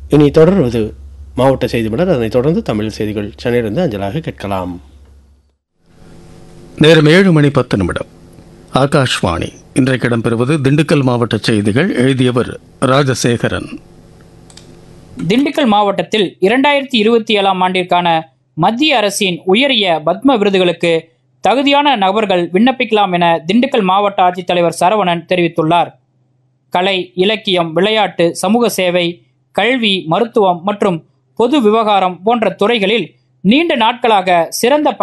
இனி தொடர்வது மாவட்ட செய்தி மலர் அதனைத் தொடர்ந்து தமிழ் செய்திகள் சென்னையிலிருந்து அஞ்சலாக கேட்கலாம் நேரம் ஏழு மணி பத்து நிமிடம் ஆகாஷ்வாணி இன்றைக்கு இடம்பெறுவது திண்டுக்கல் மாவட்ட செய்திகள் எழுதியவர் ராஜசேகரன் திண்டுக்கல் மாவட்டத்தில் இரண்டாயிரத்தி இருபத்தி ஏழாம் ஆண்டிற்கான மத்திய அரசின் உயரிய பத்ம விருதுகளுக்கு தகுதியான நபர்கள் விண்ணப்பிக்கலாம் என திண்டுக்கல் மாவட்ட ஆட்சித்தலைவர் சரவணன் தெரிவித்துள்ளார் கலை இலக்கியம் விளையாட்டு சமூக சேவை கல்வி மருத்துவம் மற்றும் பொது விவகாரம் போன்ற துறைகளில் நீண்ட நாட்களாக சிறந்த